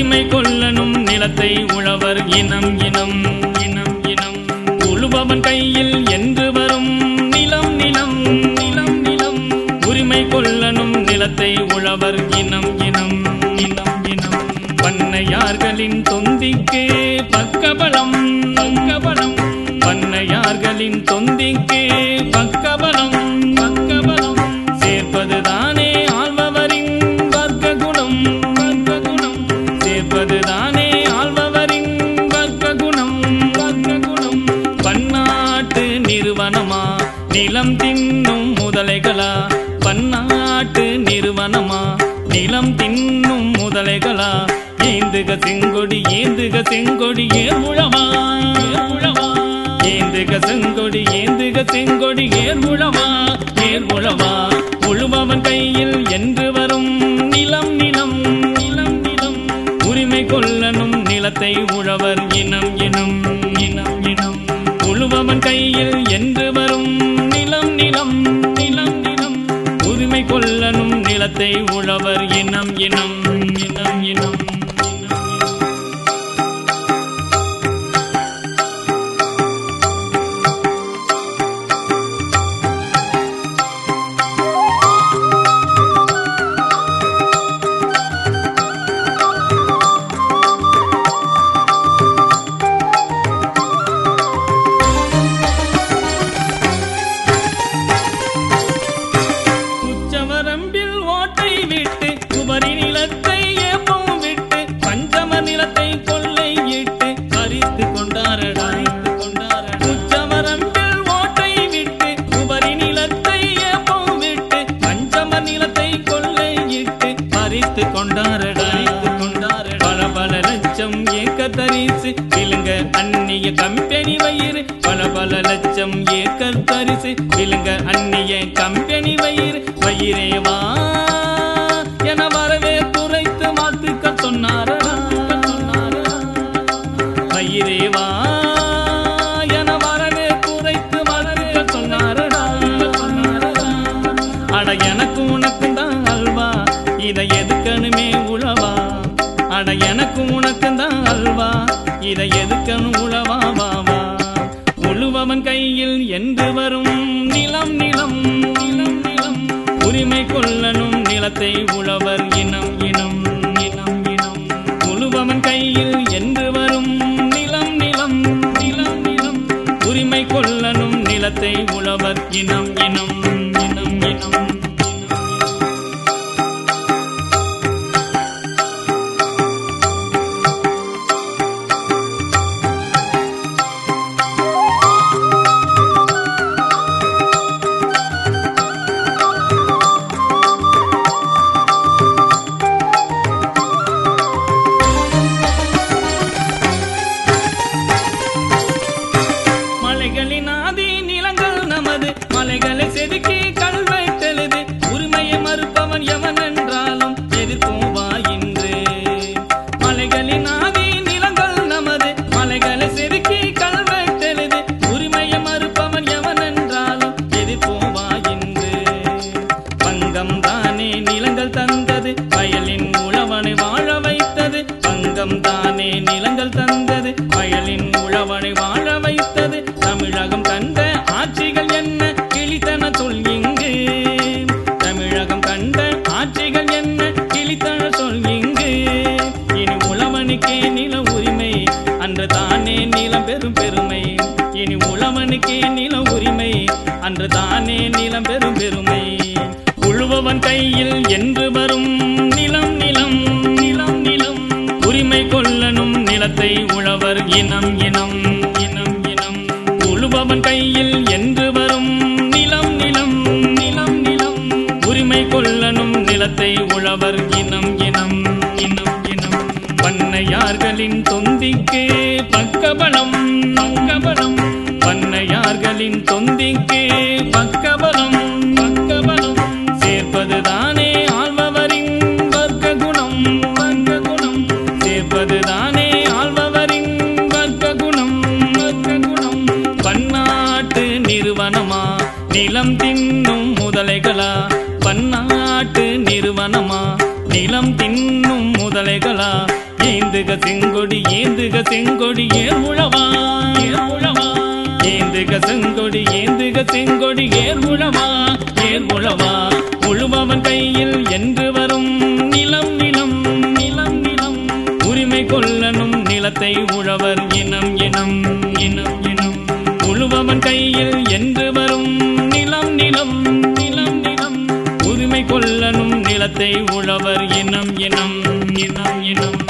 உரிமை கொள்ளனும் நிலத்தை உழவர் இனம் இனம் இனம் இனம் உழுபவன் கையில் என்று வரும் நிலம் நிலம் நிலம் நிலம் உரிமை கொள்ளனும் நிலத்தை உழவர் இனம் இனம் இனம் இனம் பண்ணையார்களின் தொந்திக்கு பக்கபலம் பக்கபலம் பண்ணையார்களின் தொந்திக்கு பக்கபலம் பக்கபலம் சேர்ப்பதுதானே ஆள்பவரின் வர்க்க குணம் வர்க்க குணம் சேர்ப்பதுதானே ஆள்பவரின் வர்க்க குணம் வர்க்க குணம் பன்னாட்டு நிறுவனமா நிலம் தின்னும் முதலைகளா பன்னாட்டு நிறுவனமா நிலம் தின்னும் முதலைகளா ஏந்துக செங்கொடி ஏந்துக செங்கொடி ஏர் உழவா ஏர் உழவா ஏந்துக செங்கொடி ஏந்துக செங்கொடி ஏர் உழவா ஏர் உழவா உழுபவன் கையில் என்று வரும் நிலம் நிலம் நிலம் நிலம் உரிமை கொள்ளனும் நிலத்தை உழவர் இனம் இனம் இனம் இனம் உழுபவன் கையில் என்று வரும் நிலம் நிலம் நிலம் நிலம் உரிமை கொள்ளனும் நிலத்தை உழவர் இனம் இனம் இனம் இனம் இனம் உச்சவரம்பில் ஓட்டை விட்டு குபரி நிலத்தை ஏப்பம் விட்டு பஞ்சம நிலத்தை கொள்ளையிட்டு பறித்து கொண்டாரடா கொண்டாரடா உச்சவரம்பில் ஓட்டை விட்டு குபரி நிலத்தை ஏப்பம் விட்டு பஞ்சம நிலத்தை கொள்ளையிட்டு பறித்து கொண்டாரடா கொண்டாரடா பல பல லட்சம் ஏக்கர் தரிசு விழுங்க அந்நிய கம்பெனி வயிறு பல பல லட்சம் ஏக்கர் தரிசு விழுங்க அந்நிய கம்பெனி வயிறு வயிறே வா என வரவே துரைத்து மாத்துக்க சொன்னாரடா சொன்னாரடா வயிறே வா என வரவே குறைத்து மறக்க சொன்னாரடா சொன்னாரடா அட எனக்கு உனக்கும் தான் அல்வா இதை எதுக்கணுமே உழவா அட எனக்கு உனக்கும் தான் அல்வா இதை எதுக்கணும் உழவா வா வா உழுபவன் கையில் என்று வரும் நிலம் நிலம் நிலம் நிலம் உரிமை கொள்ளனும் நிலத்தை உழவர் இனம் இனம் இனம் இனம் உழுபவன் கையில் என்று வரும் நிலம் நிலம் நிலம் நிலம் உரிமை கொள்ளனும் நிலத்தை உழவர் இனம் இனம் இனம் இனம் இனம் மலைகளின் ஆதி நிலங்கள் நமது மலைகளை செதுக்கி கல்வெட்டெழுது உரிமையை மறுப்பவன் எவன் என்றாலும் எதிர்ப்போம் வா இன்று மலைகளின் ஆதி நிலங்கள் நமது மலைகளை செதுக்கி கல்வெட்டெழுது உரிமையை மறுப்பவன் எவன் என்றாலும் எதிர்ப்போம் வா இன்று பங்கம் தானே நிலங்கள் தந்தது வயலின் உழவனை வாழ வைத்தது பங்கம் தானே நிலங்கள் தந்தது வயலின் உழவனை வாழ வைத்தது தமிழகம் கண்ட ஆட்சிகள் என்ன கிளித்தன சொல் இங்கு தமிழகம் கண்ட ஆட்சிகள் என்ன கிளித்தன சொல் இங்கு இனி உழவனுக்கே நில உரிமை அன்று தானே நிலம் பெரும் பெருமை இனி உழவனுக்கே நில உரிமை அன்று தானே நிலம் பெரும் பெருமை உழுபவன் கையில் என்று வரும் நிலம் நிலம் நிலம் நிலம் உரிமை கொள்ளனும் நிலத்தை உழவர் இனம் இனம் இனம் இனம் உழுபவன் கையில் என்று வரும் நிலம் நிலம் நிலம் நிலம் உரிமை கொள்ளனும் நிலத்தை உழவர் இனம் இனம் இனம் இனம் பண்ணையார்களின் தொந்திக்கு பக்கபலம் பக்கபலம் பண்ணையார்களின் தொந்திக்கு பக்கபலம் பக்கபலம் சேர்ப்பதுதானே ஆள்பவரின் வர்க்க குணம் வர்க்க குணம் சேர்ப்பதுதானே ஆள்பவரின் வர்க்க குணம் வர்க்க குணம் பன்னாட்டு நிறுவனமா நிலம் தின்னும் முதலைகளா பன்னாட்டு நிறுவனமா நிலம் தின்னும் முதலைகளா ஏந்துக செங்கொடி ஏந்துக செங்கொடி ஏர் உழவா ஏர் உழவா ஏந்துக செங்கொடி ஏந்துக செங்கொடி ஏர் உழவா ஏர் உழவா உழுபவன் கையில் என்று வரும் நிலம் நிலம் நிலம் நிலம் உரிமை கொள்ளனும் நிலத்தை உழவர் இனம் இனம் இனம் இனம் உழுபவன் கையில் என்று வரும் நிலம் நிலம் நிலம் நிலம் உரிமை கொள்ளனும் நிலத்தை உழவர் இனம் இனம் இனம் இனம்